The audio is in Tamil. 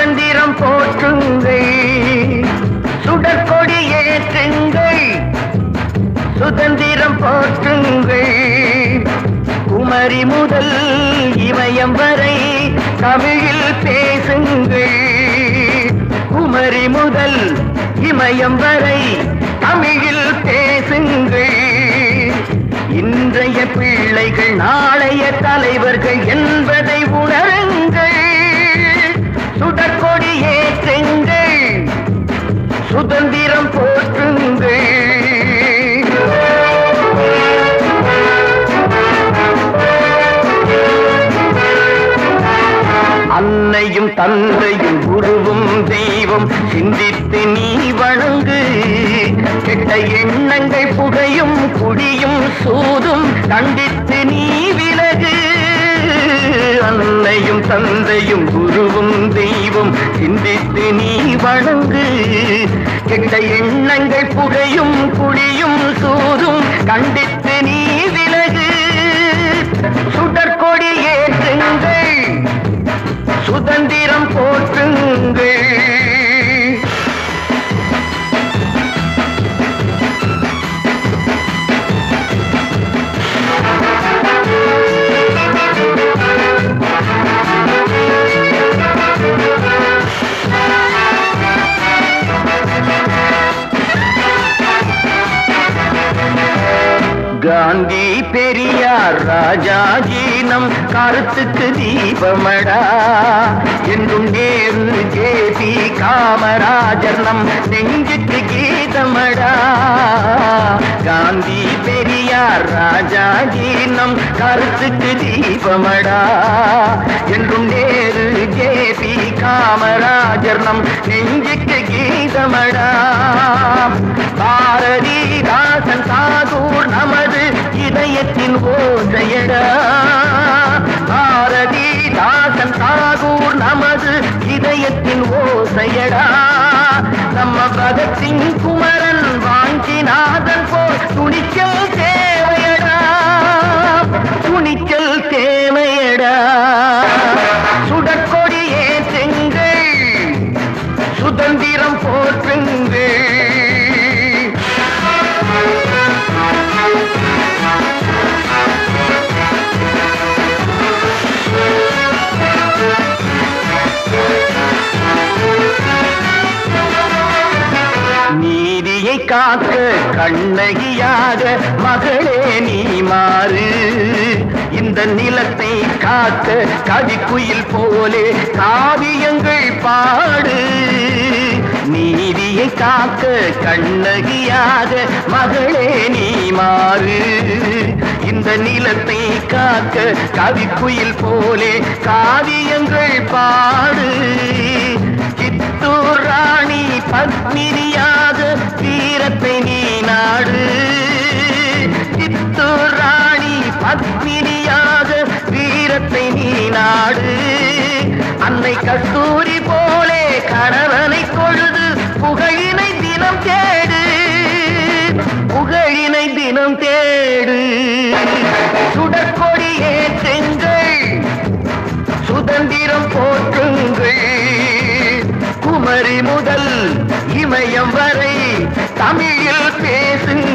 சுதந்திரம் போற்றுங்கள் சுடற்கொடி ஏற்றுங்கள் சுதந்திரம் போற்றுங்கள் குமரி முதல் இமயம் வரை தமிழில் பேசுங்கள் குமரி முதல் இமயம் வரை தமிழில் பேசுங்கள் இன்றைய பிள்ளைகள் நாளைய தலைவர்கள் என்பதை உணருங்கள் சுடற்கொடி ஏற்றுங்கள் சுதந்திரம் போற்றுங்கள் அன்னையும் தந்தையும் குருவும் தெய்வம் சிந்தித்து நீ வணங்கு கெட்ட எண்ணங்கள் புகையும் குடியும் சூதும் கண்டித்து நீ விலகு அன்னையும் தந்தையும் குருவும் தெய்வம் சிந்தித்து நீ வணங்கு கெட்ட எண்ணங்கள் புகையும் குடியும் சூதும் கண்டித்து நீ விலகு சுடற்கொடி ஏற்றுங்கள் சுதந்திரம் போற்றுங்கள் காந்தி பெரியார் ராஜாஜி நம் கருத்துக்கு தீபமடா என்றும் நேரு ஜேபி காமராஜர் நம் நெஞ்சுக்கு கீதமடா காந்தி பெரியார் ராஜாஜி நம் கருத்துக்கு தீபமடா என்றும் நேரு ஜேபி காமராஜர் நம் நெஞ்சுக்கு கீதமடா பாரதிதாசன் சாதூர் நமது இதயத்தின் ஓசையடா பாரதிதாசன் சாதூர் நமது இதயத்தின் ஓசையடா நம்ம பகத்சிங் குமரன் வாஞ்சிநாதன் போல் துணிச்சல் தேவையடா துணிச்சல் தேவையடா சுடற்கொடி ஏற்றுங்கள் சுதந்திரம் போற்றுங்கள் நீதியை காக்க கண்ணகியாக மகளே நீ மாறு இந்த நிலத்தை காக்க கவிக்குயில் போலே காவியங்கள் பாடு நீதியை காக்க கண்ணகியாக மகளே நீ மாறு இந்த நிலத்தை காக்க கவிக்குயில் போலே காவியங்கள் பாடு சித்தூர் ராணி பத்மினியாக வீரத்தை நீ நாடு சித்தூர் ராணி பத்மினியாக வீரத்தை நீ நாடு அன்னை கஸ்தூரி போலே கணவனை கொழுது புகழினை தினம் தேடு புகழினை தினம் தேடு சுடற்கொடி ஏற்றுங்கள் சுதந்திரம் போற்றுங்கள் குமரி முதல் இமயம் வரை தமிழில் பேசுங்கள்